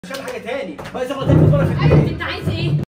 مش حاجه تاني بقى شغله تاني بره في البيت انت عايز ايه؟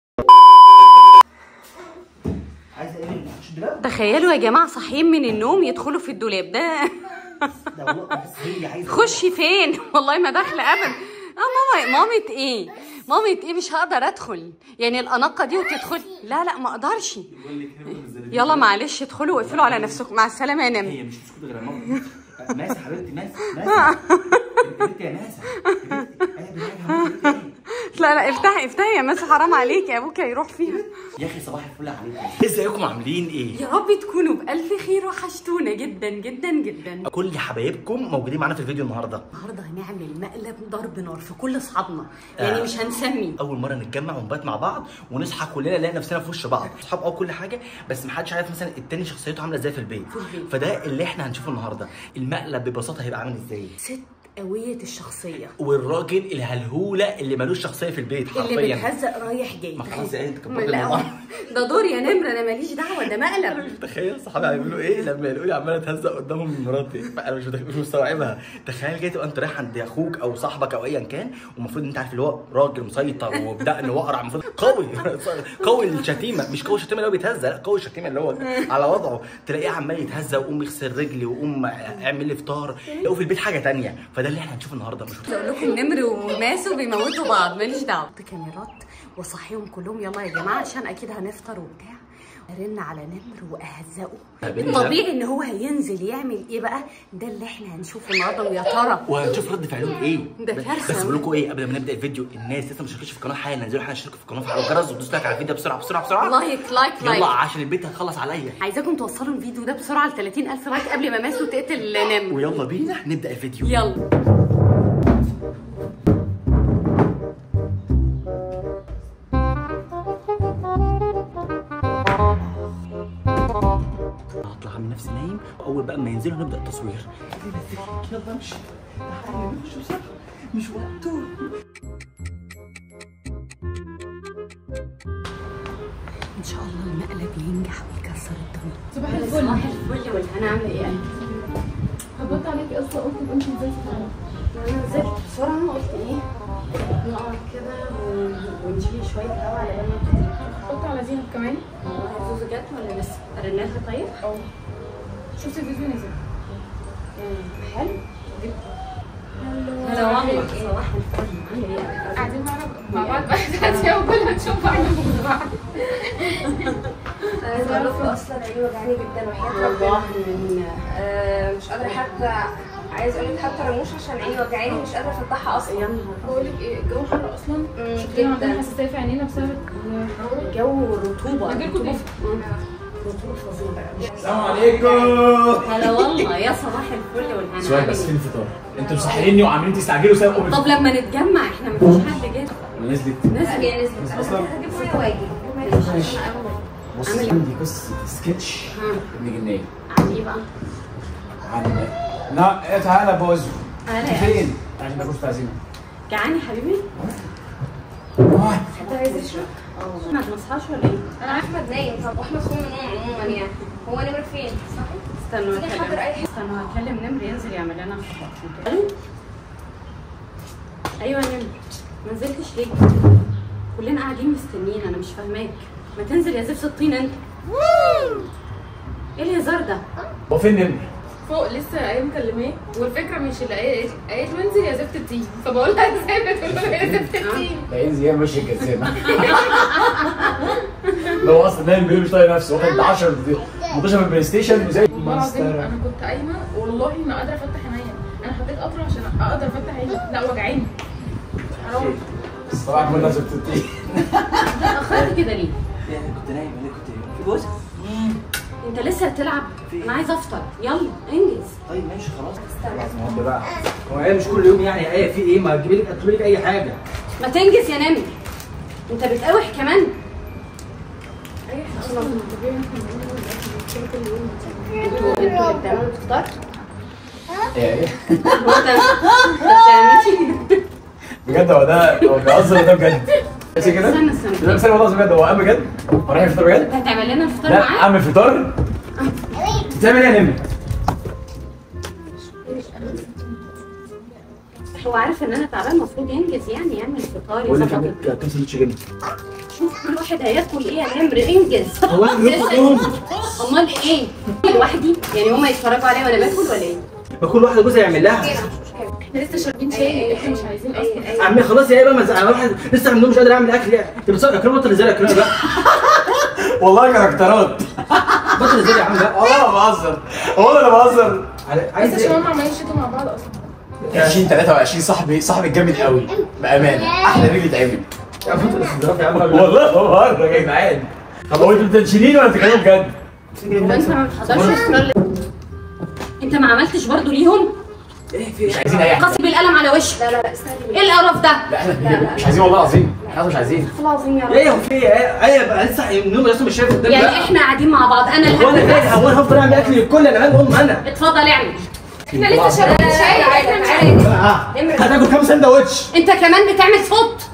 عايز ايه مش دلوقتي تخيلوا يا جماعه صاحيين من النوم يدخلوا في الدولاب ده ده والله بس هي عايزه خشي فين والله ما داخله ابدا اه ماما مامة ايه مامة ايه مش هقدر ادخل يعني الاناقه دي وتدخل لا لا ما اقدرش يلا معلش ادخلوا واقفلوا على نفسكم مع السلامه يا نمر هي مش بتسكت غير ماما ماسه حبيبتي ماسه ماسه حبيبتي يا ماسه حبيبتي انا بنادي حبيبتي لا لا افتحي افتحي يا مس حرام عليك يا ابوك هيروح فيها يا اخي صباح الفل عليكم ازيكم عاملين ايه يا رب تكونوا بألف خير وحشتونا جدا جدا جدا كل حبايبكم موجودين معانا في الفيديو النهارده النهارده هنعمل مقلب ضرب نار في كل اصحابنا يعني آه. مش هنسمي اول مره نتجمع ونبات مع بعض ونصحى كلنا نلاقي نفسنا في وش بعض اصحاب اه كل حاجه بس محدش عارف مثلا التاني شخصيته عامله ازاي في البيت في البيت. فده اللي احنا هنشوفه النهارده المقلب ببساطه هيبقى عامل ازاي ست قوية الشخصية والراجل الهلهوله اللي ملوش شخصيه في البيت اللي حرفيا بتهزق رايح جاي ما خلاص يا انت ما- كبرت لا الموضوع. ده دور يا نمر انا ماليش دعوة ده انا مقلب مش متخيل صحابي هيعملوا ايه لما يلاقوا لي عماله تهزق قدامهم من مراتي انا مش متخيل- مش مستوعبها تخيل كده تبقى انت رايح عند اخوك او صاحبك او ايا كان والمفروض انت عارف اللي هو راجل مسيطر وبدقن واقرع المفروض قوي قوي الشتيمه مش قوي الشتيمه اللي هو بيتهزق لا قوي الشتيمه اللي هو على وضعه تلاقيه عمال يتهزق وقوم يغسل رجلي وقوم اعمل لي فطار لقوا في البيت حاجه تانية فده اللي احنا هنشوفه النهارده مش اقول لكم نمر وماسو بيموتوا بعض ماليش دعوة كاميرات واصحيهم كلهم يلا يا جماعة عشان اكيد هنفطر وبتاع ارن على نمر واهزقه الطبيعي ان هو هينزل يعمل ايه بقى ده اللي احنا هنشوفه النهارده ويا ترى وهنشوف رد فعلهم ايه ده بس- كارثة. بس بقول لكم ايه قبل ما نبدا الفيديو الناس لسه ما اشتركتش في القناه حالا نزلوا حالا اشتركوا في القناه وفعلوا الجرس وتدوسوا لايك على الفيديو بسرعه بسرعه بسرعه لايك لايك يلا لايك عشان البيت هتخلص عليا عايزاكم توصلوا الفيديو ده بسرعة ل 30000 لايك قبل ما ماسو تقتل نمر ويلا بينا نبدا الفيديو يلا هطلع من نفسي نايم واول بقى ما ينزلوا نبدا التصوير يلا امشي تعالى نمشي بسرعه مش وقته ان شاء الله المقلب ينجح ويكسر الدنيا صباح الفل صباح الفل والهنا عامله ايه انت؟ هبط عليكي اصلا قلت انت ازاي تتعاملي انا نزلت بسرعه قلت ايه نقعد كده و- ونشيل شويه هوا على بال ما تيجي قلت على زينب كمان والله زوزو جت ولا لسه؟ رنالها طيب؟ اه شفت الفيديو نزل آه، حلو هلو هلا والله صباح الفل عامله ايه؟ قاعدين مع مع بعض بقى دلوقتي وكل هنشوف بعض مع بعض عايزه اقول لكم اصلا عيني وجعاني جدا وحياه والله ربنا من آه، مش قادره حتى عايزه اقول لك حتى رموش عشان عيني وجعاني مش قادره افتحها يا اصلا نهار بقول لك ايه الجو حر اصلا مم، شكلنا عندنا جدا. حساسيه في عينينا بسبب الجو رطوبه أجيلكوا رطوبه إيه؟ رطوبه فظيعه السلام عليكم هلا والله يا صباح الفل والهنا سؤال عامل بس إيه؟ فين الفطار؟ انتوا مسحليني وعاملين تستعجلوا سابقوا طب لما نتجمع احنا مفيش حد جه نزلت نزل هي نزلت أصلاً؟ هجيب فيها واجي ماشي بص عامل إيه؟ عندي قصه سكتش ها ابن جنيه عن ايه بقى؟ عن لا إيه تعالى بوزو تعالى انت يا فين؟ عشان ناكل في عزيمه جعان يا حبيبي؟ آه، حد عايز يشرب اه ما تصحاش ولا ايه؟ انا احمد نايم طب واحمد فين من النوم عموما يعني هو نمر فين صحيح استنوا تيجي هكلم نحضر أي حاجة. استنوا هكلم نمر ينزل يعمل لنا خطوات الو ايوه يا نمر ما نزلتش ليه؟ كلنا قاعدين مستنيين انا مش فاهماك ما تنزل يا زفت الطين انت ايه الهزار ده؟ هو فين نمر؟ فوق لسه ايه مكلماه والفكره مش اللي قالت قالت له انزل يا زفت التين فبقول لها ازاي بتقول له يا زفت التين لا ينزل يعمل وش الجزامه ده هو اصلا نايم بيقول مش طايق نفسه واخد 10 18 من البلاي ستيشن وزي والله العظيم انا كنت قايمه والله ما قادره افتح عينيا انا حطيت قطره عشان اقدر افتح عيني لا وجعاني حرام بس طبعا كنا زبطتين اخرت كده ليه؟ يعني كنت نايم انا كنت في جوز انت لسه هتلعب؟ انا عايزه افطر يلا انجز طيب ماشي خلاص ده بقى هو هي مش كل يوم يعني ايه في ايه ما تجيب لك تجيب لك اي حاجه ما تنجز يا نمر انت بتقاوح كمان اي حاجه اصلا طبيعي احنا بنعمل الاكل كل يوم انتوا انتوا اللي بتعملوا الفطار؟ ايه هو انت انت بتعملي بجد هو ده هو بيهزر ولا ده بجد؟ بس كده؟ استنى استنى. لا بس انا والله بجد هو قام بجد؟ هو رايح يفطر بجد؟ انت هتعمل لنا الفطار لا معاه؟ اعمل فطار بتعمل ايه يا نمر؟ هو عارف ان انا تعبان المفروض ينجز يعني يعمل فطار بقول لك يظبط اعمل كام سندوتش جبنه شوف كل واحد هياكل ايه يا نمر انجز هو انا بجيب كلهم امال ايه لوحدي يعني هما يتفرجوا عليا وانا باكل ولا ايه ما كل واحده جوز يعمل لها احنا لسه شاربين شاي احنا مش عايزين اصلا عمي خلاص يا ايه بقى ما انا واحد لسه من النوم مش قادر اعمل اكل يعني انت بتصير اكرام بطل ازاي اكرام بقى والله كاركترات بطل ازاي يا عم بقى والله انا بهزر والله انا بهزر عايز لسه ايه عشان هم عمالين يشتوا مع بعض اصلا 20 23 صاحبي صاحبي الجامد قوي بامانه احلى رجل اتعمل يا عم بطل استدراك يا عم والله بهزر يا جدعان هو انتوا بتنشليني ولا بتتكلموا بجد؟ هو انت ما بتحضرش الفطار انت ما عملتش برضو ليهم ايه في مش عايزين اي حاجه قصي بالقلم على وشك لا لا لا استني ايه القرف ده لا احنا مش عايزين والله العظيم احنا مش عايزين استغفر الله العظيم يا رب ايه هو في ايه ايه بقى لسه من النوم لسه مش شايف قدامي يعني بقى. احنا قاعدين مع بعض انا اللي هو انا هعمل فاهم هو انا هفضل اعمل اكل للكل انا مال ام انا اتفضل اعمل احنا لسه شاربين شاي احنا مش عايزين هتاكل كام سندوتش انت كمان بتعمل صوت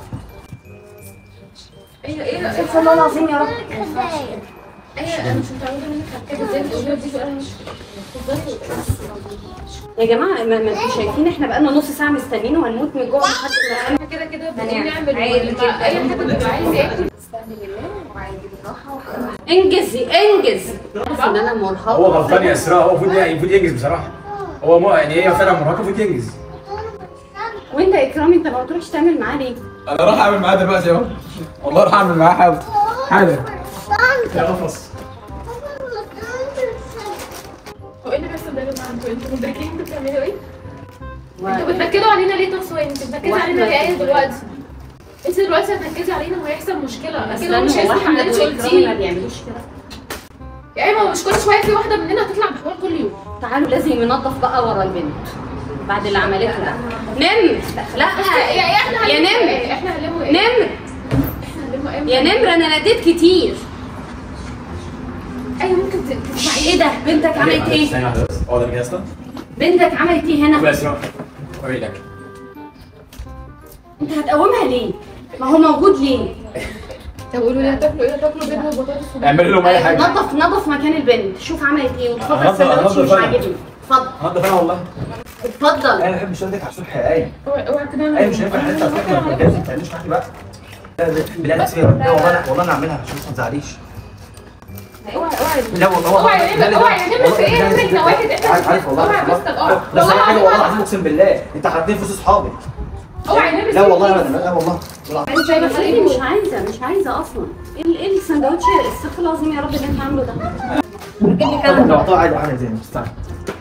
ايه ايه استغفر الله العظيم يا رب ايه انا مش متعوده منك حكايه ازاي تقولي دي انا مش يا جماعه ما, ما انتوا شايفين احنا بقالنا نص ساعه مستنيين وهنموت من جوع لحد ما احنا كده كده هنعمل. بنعمل عادي ولما جدا. اي حد بيبقى عايز ياكل استني بالله وعادي بالراحه وخلاص. انجزي انجز عارف ان انا مرهقه هو غلطان يا اسراء هو المفروض المفروض ينجز بصراحه هو مو يعني هي فعلا مرهقه المفروض ينجز وانت يا اكرامي انت ما بتروحش تعمل معاه ليه؟ انا راح اعمل معاه دلوقتي اهو والله راح اعمل معاه حاجه حاجه يا قفص هو ايه اللي بيحصل ده يا جماعه انتوا انتوا مدركين انتوا بتعملوا ايه؟ انتوا بتنكدوا علينا ليه تصوير انت بتنكدي واحدة علينا ليه ايه كده. دلوقتي؟ انت دلوقتي هتنكدي علينا وهيحصل مشكله اكيد هو استنوا، مش هو هيسمح احمد على اللي انت واكرامي ما قلتيه بيعملوش كده يا ايما مش كل شويه في واحده مننا هتطلع بحوار كل يوم تعالوا لازم ينظف بقى ورا البنت بعد اللي عملته ده نمر لا يا يا احنا يا هنلموا نمر ايه؟ احنا هنلموا ايه؟ نمر احنا هنلموا ايه؟ يا نمر انا ناديت كتير ايوه ممكن ت- تسمعي ايه ده بنتك عملت ايه ثانيه واحده بس اه ده كده اصلا بنتك عملت ايه هنا يا اسراء اوري لك انت هتقومها ليه ما هو موجود ليه طب قولوا لي هتاكلوا ايه؟ هتاكلوا بيض وبطاطس وبيض. اعمل لهم اي حاجه نظف نظف مكان البنت شوف عملت ايه وتفضل هنضف- السندوتش هنضف مش أنا. عاجبني اتفضل هنضف انا والله اتفضل انا ما بحبش اشتغل على الصبح يا ايه اوعى اوعى كده ايه مش هينفع حتى على الصبح ما تتكلمش- ما تعمليش معاكي بقى بالله عليك سيبها. لا والله انا والله انا اعملها شوف ما تزعليش اوعى اوعى لا والله والله اوعى يا نمر اوعى يا نمر في ايه يا نمر انت واحد انت عارف عارف والله اوعى بس طب اوعى لا والله صراحة حاجه والله العظيم العظيم اقسم بالله انت حرقتني فلوس اصحابي اوعى يا نمر لا والله ابدا لا والله انت شايفه بس انا مش عايزه مش عايزه اصلا ايه ال- ايه السندوتش استغفر الله العظيم يا رب اللي انت عامله ده جيب لي طب لو كده اعطاه عادي عادي زي ما استنى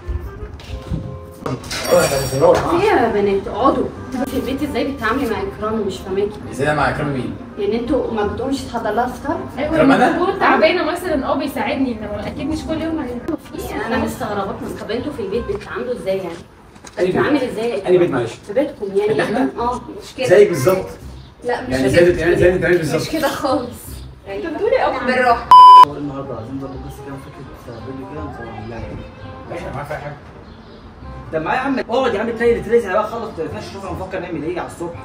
في ايه يا بنات اقعدوا في البيت ازاي بتتعاملي مع اكرام مش فاهماكي ازاي مع اكرام مين؟ يعني انتوا ما بتقومش تحضر لها فطار ايوه كمان أنا؟ لما تكون تعبانه مثلا اه بيساعدني انما اكيد مش كل يوم هيعملوا يعني انا مستغربه طب انتوا في البيت بتتعاملوا ازاي يعني أي بيت؟ بتتعامل ازاي يا أي بيت إكرام؟ معلش؟ في بيتكم يعني إحنا؟ اه مش كده زيك بالظبط لا مش يعني كده زي يعني زي انت عامل بالظبط مش كده خالص انت بتقولي ايه يا بالراحه النهارده عايزين نظبط بس كده فكره فيديو كده نصور لا ماشي انا معاك في أي حاجه طب معايا يا عم اقعد يا عم تريل تريل بقى خلص تناقش شوف هنفكر نعمل ايه على الصبح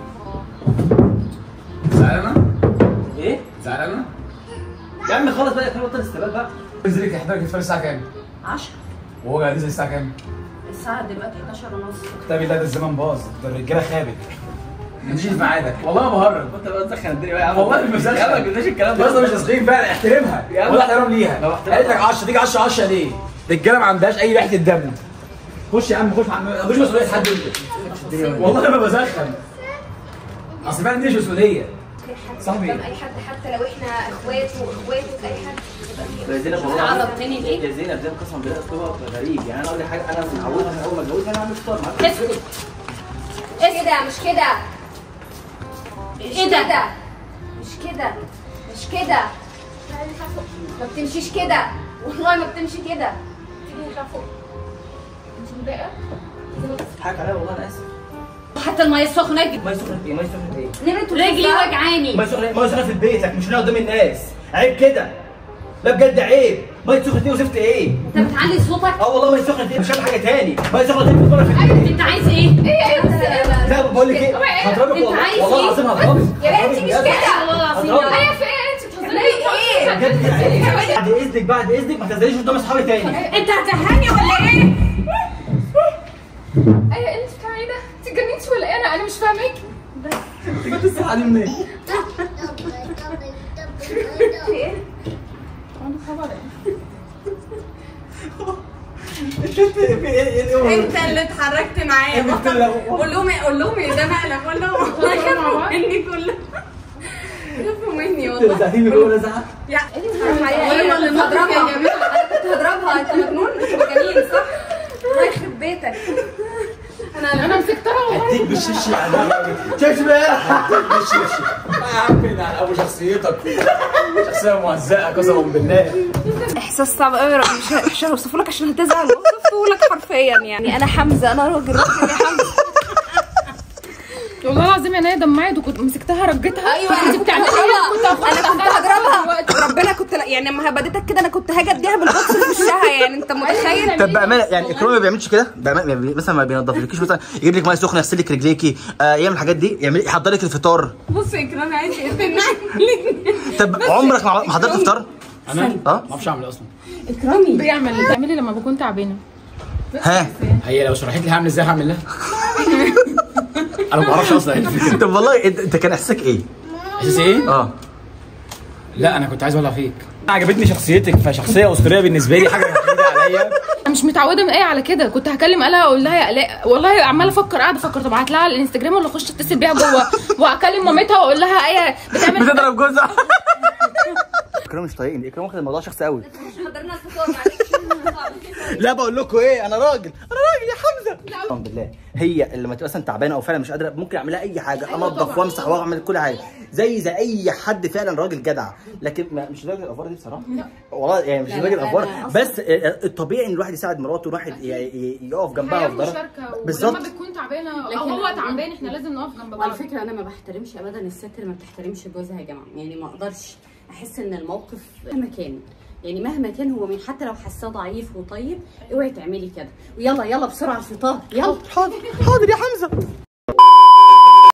زعلانه؟ ايه زعلانه؟ يا عم خلص بقى كده بطل استقبال بقى نزل لك حضرتك الفطار الساعه كام؟ 10 وهو نزل الساعه كام؟ الساعه دلوقتي 11 ونص كتابي ده ده الزمن باظ ده الرجاله خابت ما تجيش في ميعادك والله ما بهرج انت بقى تسخن الدنيا بقى يا عم والله مش بسخن. يا عم ما جبناش الكلام بس مش تسخين فعلا احترمها يا عم. ولا احترام ليها لو احترام- قالت لك 10 تيجي 10 10 ليه؟ الرجاله ما عندهاش اي ريحه الدم خش يا عم خش عم مفيش مسؤوليه حد انت والله انا بسخن اصل فعلا دي مش مسؤوليه صاحبي. قدام اي حد حتى لو احنا اخوات واخوات اي حد يبقى يا زينب والله عرضتني ليه؟ يا زينب زينب قسما بالله اسلوبها غريب يعني انا اقول لك حاجه انا متعودها من اول ما اتجوزت انا اعمل فطار معاك اسكت مش كده مش كده ايه ده؟ كده مش كده مش كده ما بتمشيش كده والله ما بتمشي كده تيجي نطلع فوق انت متضايقه؟ حاجه عليا والله انا اسف حتى الميه السخنه اجي ما سخنه ايه ما سخنه ايه نمت رجلي وجعاني ما سخنه ما سخنه في بيتك مش هنا قدام الناس عيب كده لا بجد عيب ما سخنه ايه وزفت ايه انت بتعلي صوتك اه والله ما سخنه ايه مش هعمل حاجه تاني ما سخنه ايه بتتفرج في البيت انت عايز ايه؟ ايه ايه بس ايه لا بقول لك ايه هضربك انت والله عايز والله ايه؟ العظيم هضربك يا بنتي مش هضربك بجد. كده والله العظيم هضربك. يا ايه في ايه انت بتهزري ايه بجد يعني بعد اذنك بعد اذنك ما تنزليش قدام اصحابي تاني انت هتهني ولا ايه؟ ايه انت بتعملي ده؟ انت اتجننتي ولا بتقول ايه انا انا مش فاهمك انت جبت الصحه دي منين؟ انا خبر ايه انت في ايه ايه انت اللي اتحركت معايا إيه قلت له؟ قول لهم قول لهم يا ده مقلب قول لهم والله خافوا مني كلهم خافوا مني والله لزقتيني جوه لزعه يا ايوه اللي هضربها انا كنت هضربها انت مجنون مش مجانين صح؟ الله يخرب بيتك انا مسكتها والله هديك بالشيش يا عم شايف بقى هديك بالشيش يا عم ده على ابو شخصيتك شخصيه موزعه قسما بالله احساس صعب قوي مش مش هوصفه لك عشان هتزعل وصفته لك حرفيا يعني انا حمزه انا راجل راجل يا حمزه والله العظيم عينيا دمعت وكنت مسكتها رجيتها ايوه انت بتعملي ايه انا كنت هضربها ربنا كنت لا يعني لما هبدتك كده انا كنت هاجي اديها بالبطس في وشها يعني انت متخيل طب بامانه يعني اكرامي ما بيعملش كده بأمانة يعني مثلا ما بينضفلكيش مثلا يجيب لك ميه سخنه يغسل لك رجليكي آه يعمل الحاجات دي يعمل يحضر لك الفطار بص اكرامي عايز يقتلني طب عمرك ما ما حضرت فطار؟ انا اه ما اعرفش اعمل اصلا اكرامي بيعمل بتعملي لما بكون تعبانه ها هي لو شرحت لي هعمل ازاي هعمل ده انا ما بعرفش اصلا ايه الفكره طب والله انت انت كان احساسك ايه؟ احساس ايه؟ اه لا انا كنت عايز اولع فيك عجبتني شخصيتك فشخصيه اسطوريه بالنسبه لي حاجه جديده عليا انا مش متعوده من ايه على كده كنت هكلم الا اقول لها يا الاء والله عماله افكر قاعده افكر طب ابعت لها على الانستجرام ولا اخش اتصل بيها جوه واكلم مامتها واقول لها ايه بتعمل بتضرب جوزها اكرام مش طايقني اكرام واخد الموضوع شخصي قوي حضرنا الفطار معلش لا بقول لكم ايه انا راجل انا راجل يا حمزه الحمد لله هي اللي لما تبقى مثلا تعبانه او فعلا مش قادره ممكن اعمل لها اي حاجه انضف وامسح واعمل كل حاجه زي زي اي حد فعلا راجل جدع لكن ما مش راجل الافوار دي بصراحه والله يعني مش لا، لا، راجل الافوار أنا أصلاً- بس الطبيعي ان الواحد يساعد مراته الواحد ي- ي- يقف جنبها في ظهرها بالظبط ولما بتكون تعبانه لكن- او هو تعبان احنا لازم نقف جنب وعلى بعض فكره انا ما بحترمش ابدا الست اللي ما بتحترمش جوزها يا جماعه يعني ما اقدرش احس ان الموقف مهما كان يعني مهما كان هو مين حتى لو حاساه ضعيف وطيب اوعي تعملي كده ويلا يلا بسرعه الفطار يلا حاضر حاضر يا حمزه